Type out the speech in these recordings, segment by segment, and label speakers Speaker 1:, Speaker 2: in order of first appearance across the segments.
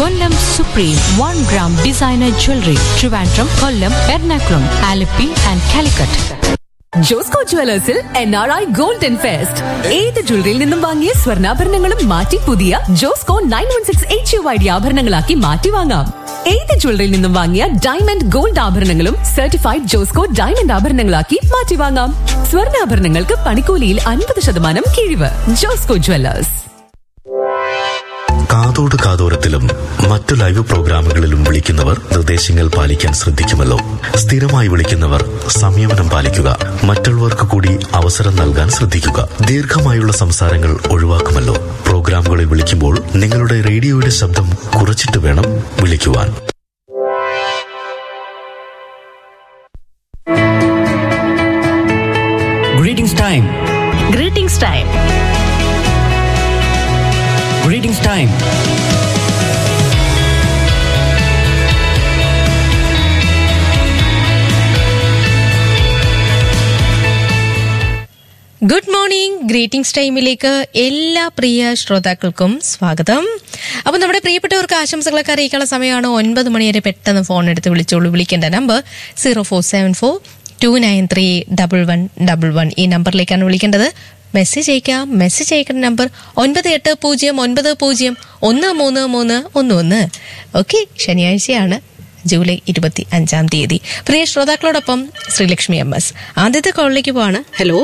Speaker 1: Kollam supreme one gram designer jewellery Trivandrum Kollam Ernakulam Alleppey and Calicut
Speaker 2: Josco ജുവലേഴ്സിൽ N R I golden fest ഏത് ജ്വല്ലറിയിൽ നിന്നും വാങ്ങിയ സ്വർണ്ണാഭരണങ്ങളും മാറ്റി പുതിയ Josco nine one six H U I D ആഭരണങ്ങളാക്കി മാറ്റി വാങ്ങാം ഏത് ജ്വല്ലറിയിൽ നിന്നും വാങ്ങിയ ഡയമണ്ട് ഗോൾഡ് ആഭരണങ്ങളും സർട്ടിഫൈഡ് ജോസ്കോ ഡയമണ്ട് ആഭരണങ്ങളാക്കി മാറ്റി വാങ്ങാം സ്വർണ്ണാഭരണങ്ങൾക്ക് പണിക്കൂലിയിൽ അൻപത് ശതമാനം കിഴിവ് ജോസ്കോ ജുവലേഴ്സ്
Speaker 3: കാതോട് കാതോരത്തിലും മറ്റു ലൈവ് പ്രോഗ്രാമുകളിലും വിളിക്കുന്നവർ നിർദ്ദേശങ്ങൾ പാലിക്കാൻ ശ്രദ്ധിക്കുമല്ലോ സ്ഥിരമായി വിളിക്കുന്നവർ സംയമനം പാലിക്കുക മറ്റുള്ളവർക്ക് കൂടി അവസരം നൽകാൻ ശ്രദ്ധിക്കുക ദീർഘമായുള്ള സംസാരങ്ങൾ ഒഴിവാക്കുമല്ലോ പ്രോഗ്രാമുകളിൽ വിളിക്കുമ്പോൾ നിങ്ങളുടെ റേഡിയോയുടെ ശബ്ദം കുറച്ചിട്ട് വേണം വിളിക്കുവാൻ
Speaker 4: Greetings time.
Speaker 2: Greetings time
Speaker 4: Greetings time.
Speaker 5: Good morning greetings ടൈമിലേക്ക് എല്ലാ പ്രിയ ശ്രോതാക്കൾക്കും സ്വാഗതം അപ്പോൾ നമ്മുടെ പ്രിയപ്പെട്ടവർക്ക് ആശംസകളൊക്കെ അറിയിക്കാനുള്ള സമയമാണ് ഒൻപത് മണി വരെ പെട്ടെന്ന് ഫോൺ എടുത്ത് വിളിച്ചോളൂ വിളിക്കേണ്ട number zero four seven four two nine three double one double one ഈ നമ്പറിലേക്കാണ് വിളിക്കേണ്ടത് മെസ്സേജ് അയക്കാം മെസ്സേജ് അയക്കുന്ന നമ്പർ ഒൻപത് എട്ട് പൂജ്യം ഒൻപത് പൂജ്യം ഒന്ന് മൂന്ന് മൂന്ന് ഒന്ന് ഒന്ന് ഓക്കെ ശനിയാഴ്ചയാണ് ജൂലൈ ഇരുപത്തി അഞ്ചാം തീയതി പ്രിയ ശ്രോതാക്കളോടൊപ്പം ശ്രീലക്ഷ്മി എം എസ് ആദ്യത്തെ കോളിലേക്ക് പോവാണ് ഹലോ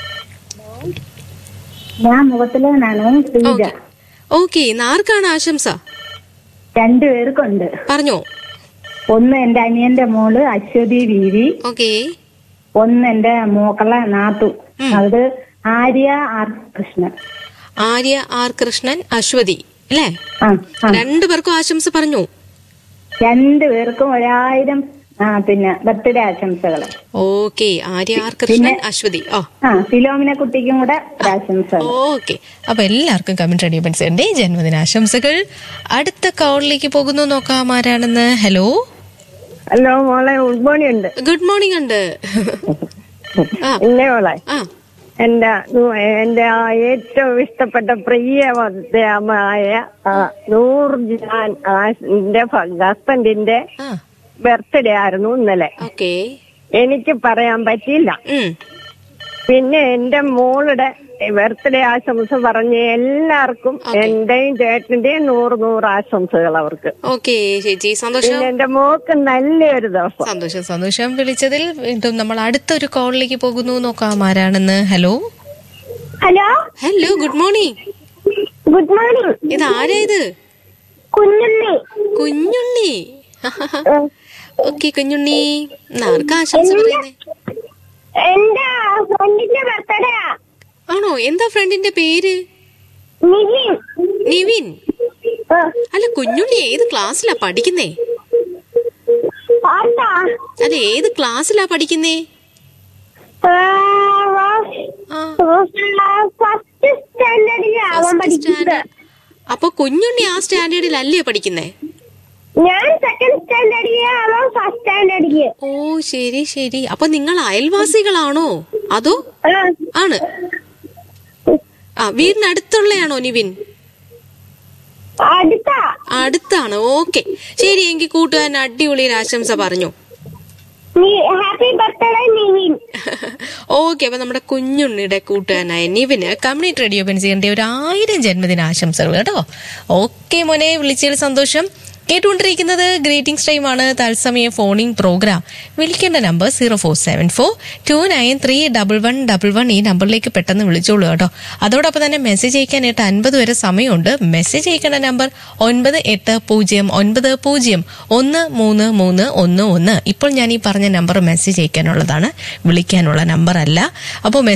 Speaker 6: ഞാൻ മുഖത്തിലാണ് ശ്രീജ
Speaker 5: ഓക്കെ ഇന്ന് ആർക്കാണ് ആശംസ
Speaker 6: രണ്ടുപേർക്കുണ്ട്
Speaker 5: പറഞ്ഞോ
Speaker 6: ഒന്ന് എന്റെ അനിയന്റെ മോള് അശ്വതി വീരി
Speaker 5: ഓക്കെ
Speaker 6: ഒന്ന് എന്റെ മോക്കളെ നാത്തു അത് ആര്യ ആർ കൃഷ്ണൻ
Speaker 5: ആര്യ ആർ കൃഷ്ണൻ അശ്വതി അല്ലേ
Speaker 6: ആ ആ
Speaker 5: രണ്ടുപേർക്കും ആശംസ പറഞ്ഞു
Speaker 6: രണ്ടുപേർക്കും ഒരായിരം ആ പിന്നെ ബർത്ത്ഡേ ആശംസകള്
Speaker 5: ഓക്കെ ആര്യ ആർ കൃഷ്ണൻ അശ്വതി ഓ
Speaker 6: ആ ഫിലോമിന കുട്ടിക്കും കൂടെ ഒരാശംസകൾ
Speaker 5: ഓക്കെ അപ്പൊ എല്ലാവർക്കും കമന്റ് റേഡിയോ പെൻസിന്റെ ജന്മദിനാശംസകൾ അടുത്ത കോളിലേക്ക് പോകുന്നു നോക്കാം ആരാണെന്ന് ഹലോ
Speaker 7: ഹലോ മോളെ ഗുഡ് മോർണിംഗ് ഉണ്ട്
Speaker 5: ഗുഡ് മോർണിംഗ് ഉണ്ട് ആ
Speaker 7: ഇല്ലേ മോളെ
Speaker 5: ആ
Speaker 7: എന്റെ എന്റെ ആ ഏറ്റവും ഇഷ്ടപ്പെട്ട പ്രിയമായ ആ, നൂർജഹാൻ ആ, എന്റെ ഹസ്ബൻഡിന്റെ
Speaker 5: ആ
Speaker 7: ബർത്ത്ഡേ ആയിരുന്നു ഇന്നലെ
Speaker 5: ഓക്കെ
Speaker 7: എനിക്ക് പറയാൻ പറ്റിയില്ല
Speaker 5: ഉം
Speaker 7: പിന്നെ എന്റെ മോളുടെ ബർത്ത്ഡേ ആശംസ പറഞ്ഞ എല്ലാവർക്കും എന്റെയും ചേട്ടന്റെയും നൂറ് നൂറ് ആശംസകൾ അവർക്ക്
Speaker 5: ഓക്കെ ചേച്ചി സന്തോഷം
Speaker 7: പിന്നെ എന്റെ മോക്ക് നല്ലൊരു ദിവസം
Speaker 5: സന്തോഷം സന്തോഷം വിളിച്ചതിൽ വീണ്ടും നമ്മൾ അടുത്തൊരു കോളിലേക്ക് പോകുന്നു നോക്കാം ആരാണെന്ന് hello
Speaker 6: hello
Speaker 5: hello good morning
Speaker 6: good morning
Speaker 5: ഇത് ആരാ ഇത്
Speaker 6: കുഞ്ഞുണ്ണി
Speaker 5: കുഞ്ഞുണ്ണി ഓക്കെ കുഞ്ഞുണ്ണി ഇന്ന് ആർക്കാ ആശംസ പറയുന്നേ
Speaker 6: എന്റെ ഫ്രണ്ടിന്റെ ബർത്ത്ഡേ
Speaker 5: ആണോ എന്താ ഫ്രണ്ടിന്റെ പേര്
Speaker 6: നിവിൻ
Speaker 5: നിവിൻ അല്ല കുഞ്ഞുണ്ണി ഏത് ക്ലാസ്സിലാ പഠിക്കുന്നേ
Speaker 6: പാട്ടാ
Speaker 5: അല്ല ഏത് ക്ലാസ്സിലാ പഠിക്കുന്നേ ആ
Speaker 6: ഫസ്റ്റ് സ്റ്റാൻഡേർഡിൽ അവൻ
Speaker 5: ഫസ്റ്റ് സ്റ്റാൻഡേർഡ് അപ്പൊ കുഞ്ഞുണ്ണി ആ സ്റ്റാൻഡേർഡിലല്ലേ പഠിക്കുന്നേ
Speaker 6: ഞാൻ സെക്കൻഡ് സ്റ്റാൻഡേർഡിൽ അവൻ ഫസ്റ്റ് സ്റ്റാൻഡേർഡിൽ
Speaker 5: ഓ ശരി ശരി അപ്പൊ നിങ്ങൾ അയൽവാസികളാണോ അതോ ആണ് ആ വീടിനടുത്തുള്ളയാണോ നിവിൻ
Speaker 6: അടുത്താ
Speaker 5: അടുത്താണ് ഓക്കെ ശരി എങ്കിൽ കൂട്ടുകാരൻ അടിപൊളി ഒരു ആശംസ പറഞ്ഞു
Speaker 6: ഹാപ്പി ബർത്ത്ഡേ നിവിൻ
Speaker 5: ഓക്കെ അപ്പൊ നമ്മുടെ കുഞ്ഞുണ്ണിയുടെ കൂട്ടുകാരനായ നിവിന് കമ്മ്യൂണിറ്റി റേഡിയോ പെൻസിന്റെ ഒരു ആയിരം ജന്മദിന ആശംസകൾ കേട്ടോ ഓക്കെ മോനെ വിളിച്ചതിൽ സന്തോഷം കേട്ടുകൊണ്ടിരിക്കുന്നത് ഗ്രീറ്റിംഗ്സ് ടൈം ആണ് തത്സമയ ഫോണിംഗ് പ്രോഗ്രാം വിളിക്കേണ്ട number zero four seven four two nine three double one double one ഈ നമ്പറിലേക്ക് പെട്ടെന്ന് വിളിച്ചോളൂ കേട്ടോ അതോടൊപ്പം തന്നെ മെസ്സേജ് അയക്കാനായിട്ട് അൻപത് വരെ സമയമുണ്ട് മെസ്സേജ് അയക്കേണ്ട നമ്പർ ഒൻപത് എട്ട് പൂജ്യം ഒൻപത് പൂജ്യം ഒന്ന് മൂന്ന് മൂന്ന് ഒന്ന് ഒന്ന് ഇപ്പോൾ ഞാൻ ഈ പറഞ്ഞ നമ്പർ മെസ്സേജ് അയക്കാനുള്ളതാണ് വിളിക്കാനുള്ള നമ്പർ അല്ല അപ്പോൾ